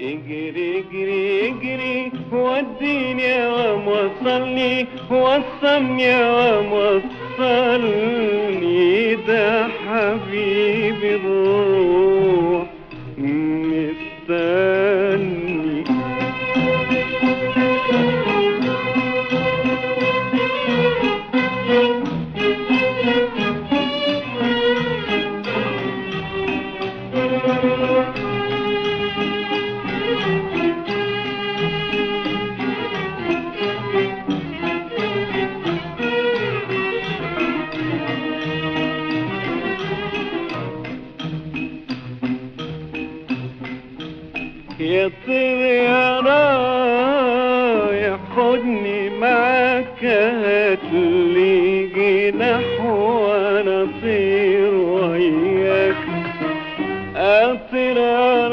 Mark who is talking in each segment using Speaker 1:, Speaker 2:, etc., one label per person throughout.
Speaker 1: اجري اجري اجري وديني ووصلني وصلني ووصلني ده حبيبي الروح مستني يا طير يا رايح خدني معاك هاتلي جناح وانا اطير وياك اطير يا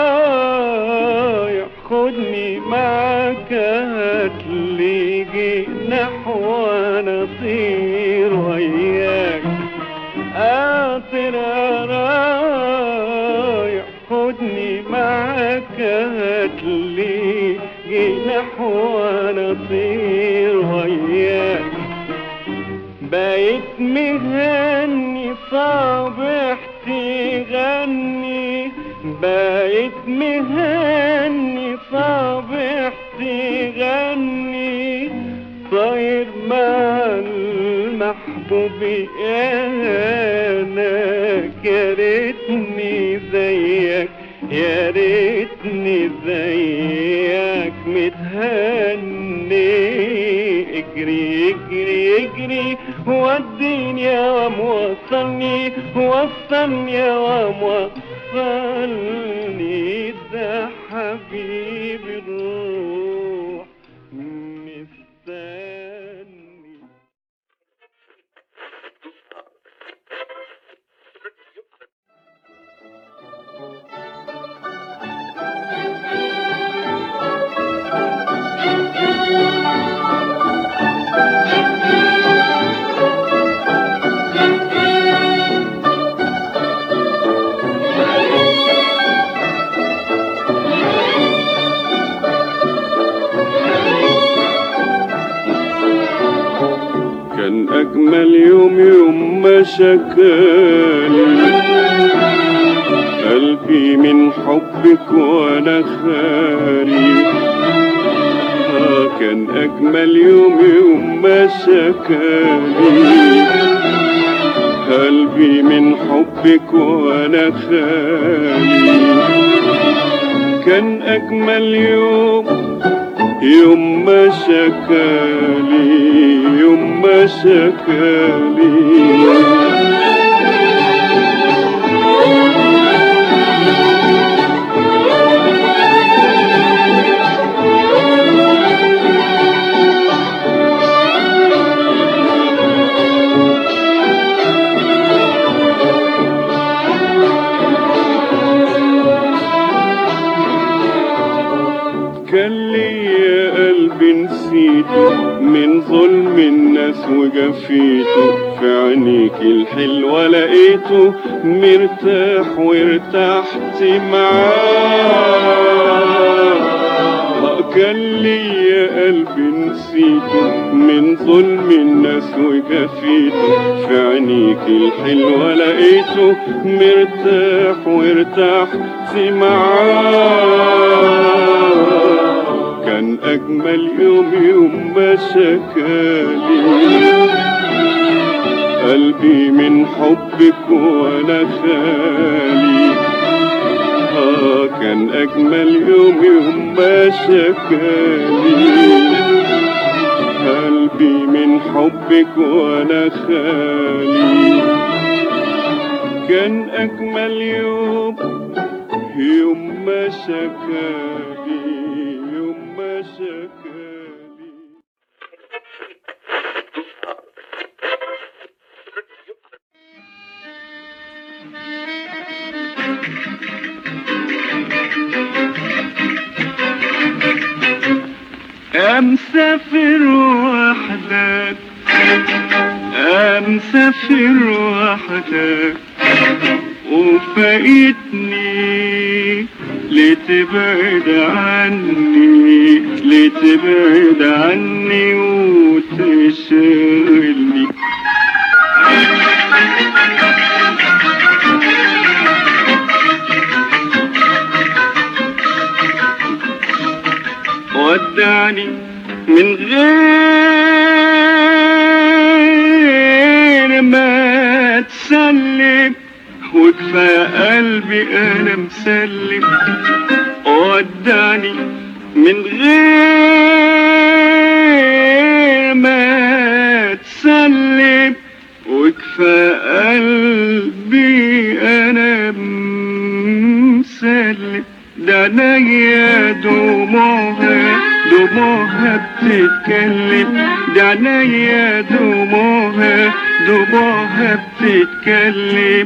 Speaker 1: رايح خدني معاك هاتلي جناح وانا اطير وياك اطير يا رايح خدني معاك هاتلي جناح وانا اطير وياك بقيت مهني صابح تغني بقيت مهني صابح تغني طاير مع المحبوب انا يا ريتني زيك يا ريتني زيك متهني اجري اجري اجري وديني يا وموصلني وصلني يا وموصلني ده حبيبي الروح مستني كان أجمل يوم يوم ما شكالي قلبي من حبك وأنا خالي آه كان أجمل يوم يوم ما شكالي قلبي من حبك وأنا خالي كان أجمل يوم يوم ما شكالي يوم ما شكالي كان لي قلبي نسيته من ظلم الناس وجفيته في عينيك الحلوة لقيته مرتاح وارتحت معاه كان لي قلبي نسيته من ظلم الناس وجفيته في عينيك الحلوة لقيته مرتاح وارتحت معاه كان أجمل يوم يوم ما شكالي قلبي من حبك وأنا خالي آه كان أجمل يوم يوم ما شكالي قلبي من حبك وأنا خالي كان أجمل يوم يوم ما شكالي يوم ما شكالي أمسافر وحدك أمسافر وحدك وفايتني لتبعد عني لتبعد عني وتشغلني ودعني من غير ما تسلم وكفاية قلبي انا مسلم ودعني من غير ما تسلم وكفاية قلبي انا مسلم ده عينيا دموعها دموعها بتتكلم ده عينيا دموعها دموعها بتتكلم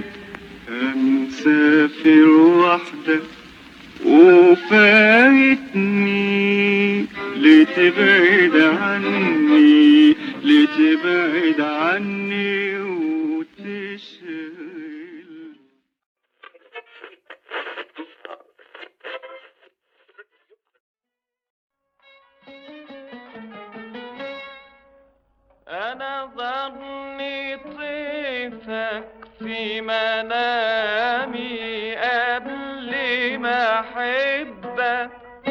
Speaker 1: مسافر وحدك وفايتني لتبعد عني لتبعد عني وتشغل
Speaker 2: أنا ظني طيفك في منامي قبل ما أحبك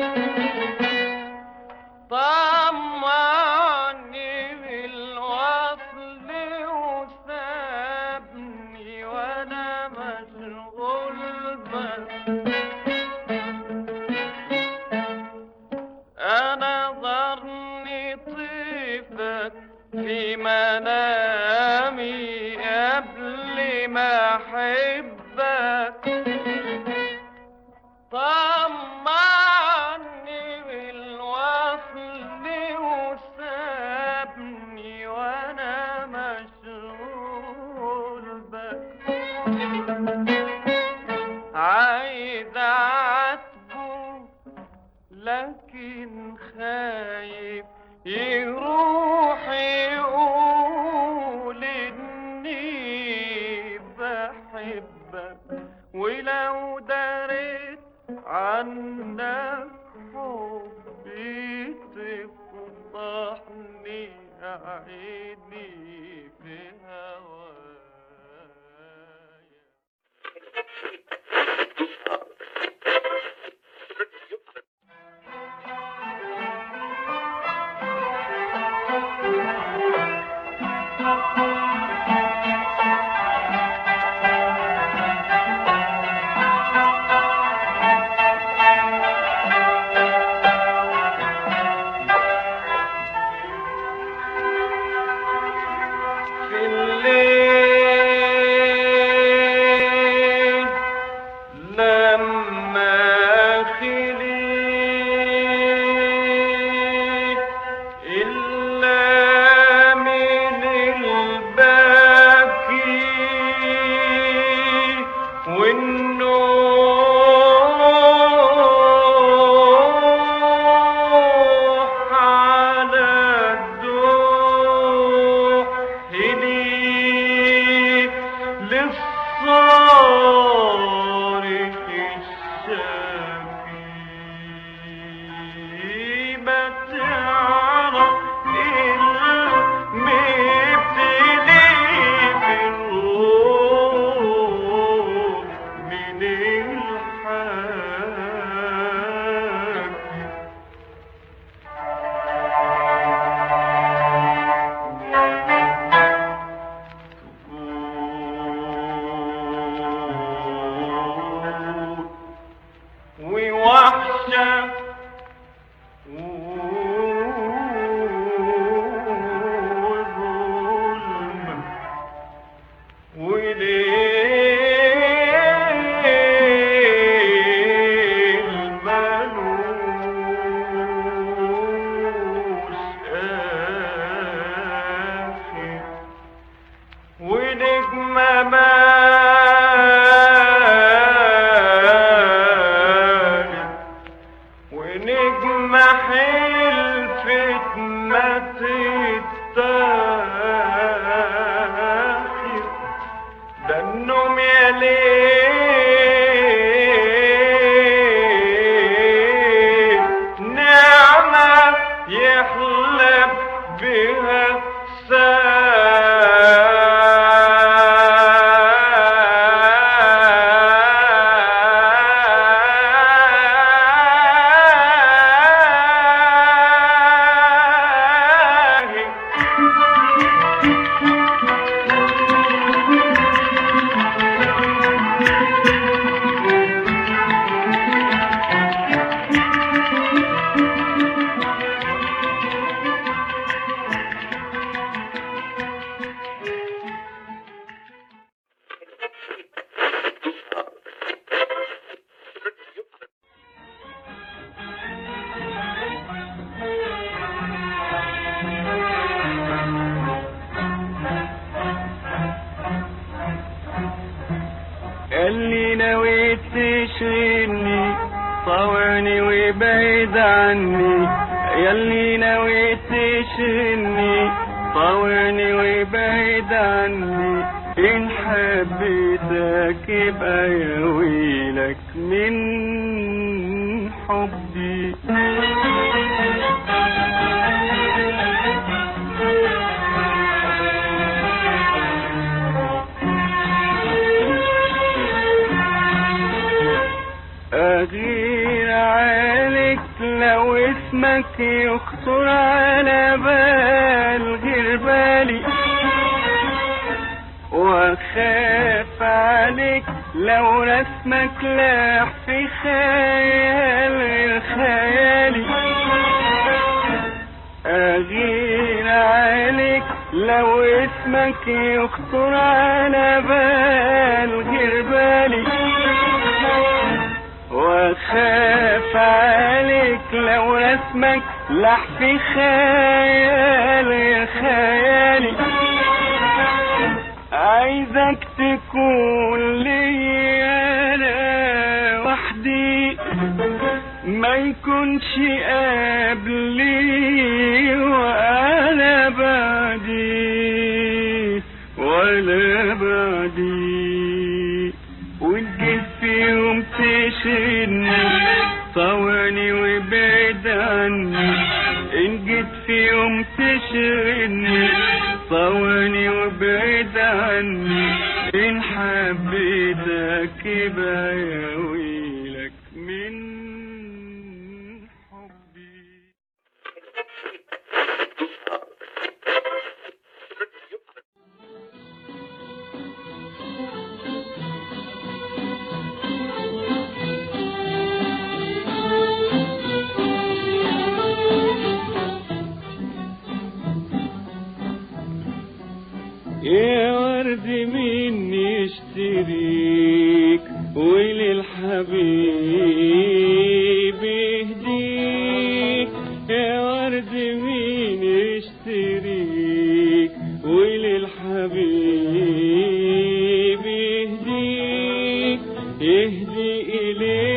Speaker 2: طمعني بالوصل وسابني وأنا مشغول بك أنا ظني طيفك في منامي قبل ما أحبك طمعني بالوصل وسابني وأنا مشغول بك عايز أعاتبه لكن خايف يروح يقول اني بحبك ولو دريت عنك حبي تفضحني عيني في هوايا في الليل لما خليت إلا من الباكي والنوح على الدوح هدي للصارخ الشفي ما تعرف المبتلي بالروح من الحاكي ووحشة وظلم وليل ملوش آخر ونجمة مالت ونجمة حلفت ما تتاخر ده النوم يا
Speaker 1: ياللي نويت تشغلني طاوعني وبعيد عني ياللي نويت تشغلني طاوعني وبعيد عني إن حبيتك يبقى يا ويلك من حبي أغير عليك لو اسمك يخطر على بال غير بالي واخاف عليك لو رسمك لاح في خيال غير خيالي أغير عليك لو اسمك يخطر على بال غير بالي واخاف عليك لو رسمك لح في خيال غير خيالي عايزك تكون لي انا وحدي ما يكونش قبلي وانا بعدي ولا بعدي وتجيب في يوم تشيلني طواني وبعد عني ان جيت في يوم تشغلني طواني وبعد عني ان حبيتك يبقى يا ويلك من حبي يا ورد مين يشتريك وللحبيب يهديك يا ورد مين يشتريك وللحبيب يهديك يهدي إليك